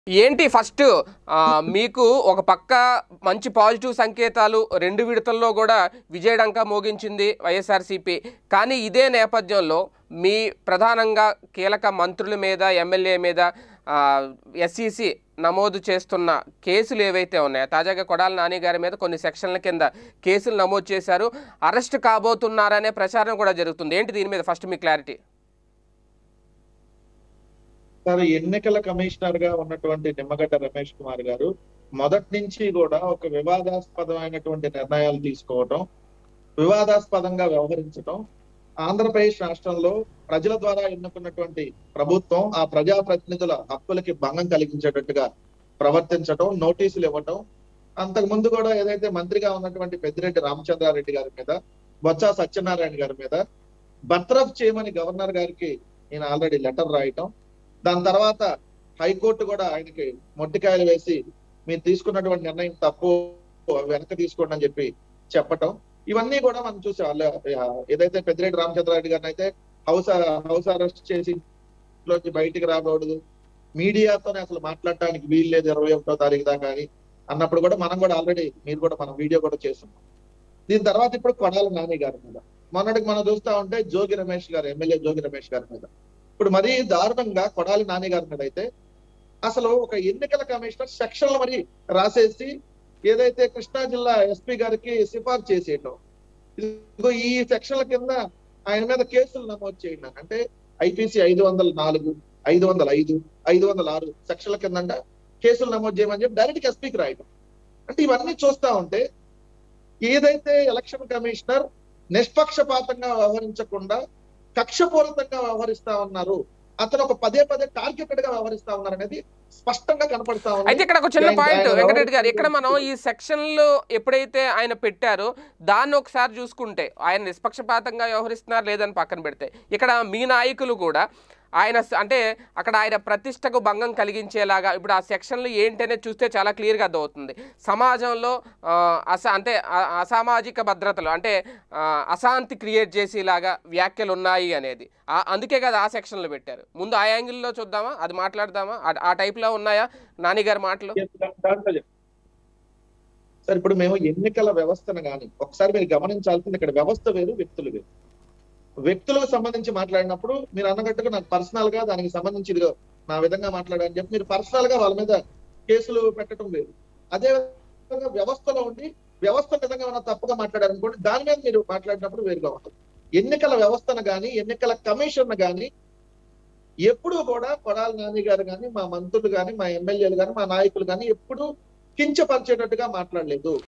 ఏంటి ఫస్ట్ ఆ, మీకు ఒక పక్క మంచి పాజిటివ్ సంకేతాలు రెండు విడతల్లో కూడా విజయడంక మోగించింది వైఎస్ఆర్సీపీ కానీ ఇదే నేపథ్యంలో మీ ప్రధానంగా కీలక మంత్రుల మీద ఎమ్మెల్యే మీద ఎస్ఈసి నమోదు చేస్తున్న కేసులు ఏవైతే ఉన్నాయో తాజాగా కొడాల నాని గారి మీద కొన్ని సెక్షన్ల కింద కేసులు నమోదు చేశారు అరెస్ట్ కాబోతున్నారనే ప్రచారం కూడా జరుగుతుంది ఏంటి దీని మీద ఫస్ట్ మీ క్లారిటీ సార్ ఎన్నికల కమిషనర్ గా ఉన్నటువంటి నిమ్మగడ్డ రమేష్ కుమార్ గారు మొదటి నుంచి కూడా ఒక వివాదాస్పదమైనటువంటి నిర్ణయాలు తీసుకోవటం వివాదాస్పదంగా వ్యవహరించటం ఆంధ్రప్రదేశ్ రాష్ట్రంలో ప్రజల ద్వారా ఎన్నుకున్నటువంటి ప్రభుత్వం ఆ ప్రజా ప్రతినిధుల హక్కులకి భంగం కలిగించేటట్టుగా ప్రవర్తించటం నోటీసులు ఇవ్వటం అంతకు ముందు కూడా ఏదైతే మంత్రిగా ఉన్నటువంటి పెద్దిరెడ్డి రామచంద్రారెడ్డి గారి మీద బొత్స సత్యనారాయణ గారి మీద బర్తరఫ్ చేయమని గవర్నర్ గారికి నేను ఆల్రెడీ లెటర్ రాయటం దాని తర్వాత హైకోర్టు కూడా ఆయనకి మొట్టికాయలు వేసి మీరు తీసుకున్నటువంటి నిర్ణయం తప్పు వెనక తీసుకోండి అని చెప్పి చెప్పటం ఇవన్నీ కూడా మనం చూసాం వాళ్ళ, ఆ, ఏదైతే పెద్దిరెడ్డి రామచంద్రారెడ్డి గారిని అయితే హౌస్ హౌస్ అరెస్ట్ చేసి ఇంట్లోంచి బయటికి రాకూడదు మీడియాతోనే అసలు మాట్లాడటానికి వీలు లేదు ఇరవై ఒకటో తారీఖు దాకా అని అన్నప్పుడు కూడా మనం కూడా ఆల్రెడీ మీరు కూడా మనం వీడియో కూడా చేస్తున్నాం దీని తర్వాత ఇప్పుడు కొడాల నాని గారి మీద మొన్నటికి మనం చూస్తా ఉంటే జోగి రమేష్ గారు ఎమ్మెల్యే జోగి రమేష్ గారి మీద ఇప్పుడు మరీ దారుణంగా కొడాలి నాని గారి మీద అయితే అసలు ఒక ఎన్నికల కమిషనర్ సెక్షన్లు మరి రాసేసి ఏదైతే కృష్ణా జిల్లా ఎస్పీ గారికి సిఫార్సు చేసేయటం ఇదిగో ఈ సెక్షన్ల కింద ఆయన మీద కేసులు నమోదు చేయండి అని. అంటే ఐపీసీ ఐదు వందల నాలుగు ఐదు వందల ఐదు ఐదు వందల ఆరు సెక్షన్ల కింద కేసులు నమోదు చేయమని చెప్పి డైరెక్ట్ ఎస్పీకి రాయటం అంటే ఇవన్నీ చూస్తా ఉంటే ఏదైతే ఎలక్షన్ కమిషనర్ నిష్పక్షపాతంగా వ్యవహరించకుండా కక్షపూరితంగా వ్యవహరిస్తా ఉన్నారు అతను ఒక పదే పదే టార్గెటెడ్ గా వ్యవహరిస్తా ఉన్నారు అనేది స్పష్టంగా కనపడతా ఉంది అయితే ఇక్కడ ఒక చిన్న ఆయన- పాయింట్ ఆయన వెంకటరెడ్డి గారు ఎవరు- ఇక్కడ మనం ఈ సెక్షన్లు ఎప్పుడైతే ఆయన పెట్టారో దాన్ని ఒకసారి చూసుకుంటే ఆయన నిష్పక్షపాతంగా వ్యవహరిస్తున్నారు లేదని పక్కన పెడితే ఇక్కడ మీ నాయకులు కూడా ఆయన స- అంటే అక్కడ ఆయన ప్రతిష్టకు భంగం కలిగించేలాగా ఇప్పుడు ఆ సెక్షన్లు ఏంటి అనేది చూస్తే చాలా క్లియర్గా అర్థమవుతుంది సమాజంలో ఆ, అస అంటే ఆ- అసామాజిక భద్రతలు అంటే ఆ, అశాంతి క్రియేట్ చేసేలాగా వ్యాఖ్యలు ఉన్నాయి అనేది ఆ- అందుకే కదా ఆ సెక్షన్లు పెట్టారు ముందు ఆ యాంగిల్లో చూద్దామా అది మాట్లాడదామా ఆ- ఆ టైప్లో ఉన్నాయా నానిగారి మాటలు దాంట్లో చెప్ సార్ ఇప్పుడు మేము ఎన్నికల వ్యవస్థను కానీ ఒకసారి మీరు గమనించాల్సింది ఇక్కడ వ్యవస్థ వేరు వ్యక్తులు వేరు వ్యక్తులకు సంబంధించి మాట్లాడినప్పుడు మీరు అన్నట్టుగా నాకు పర్సనల్ గా దానికి సంబంధించి ఇదిగో నా విధంగా మాట్లాడని చెప్పి మీరు పర్సనల్ గా వాళ్ళ మీద కేసులు పెట్టడం వేరు అదే విధంగా వ్యవస్థలో ఉండి వ్యవస్థ విధంగా ఏమైనా తప్పుగా మాట్లాడారనుకోండి దాని మీద మీరు మాట్లాడినప్పుడు వేరుగా ఉంటుంది ఎన్నికల వ్యవస్థను కానీ ఎన్నికల కమిషన్ కానీ ఎప్పుడూ కూడా కొడాలి నాని గారు కానీ మా మంత్రులు కానీ మా ఎమ్మెల్యేలు కానీ మా నాయకులు కానీ ఎప్పుడు కించపరిచేటట్టుగా మాట్లాడలేదు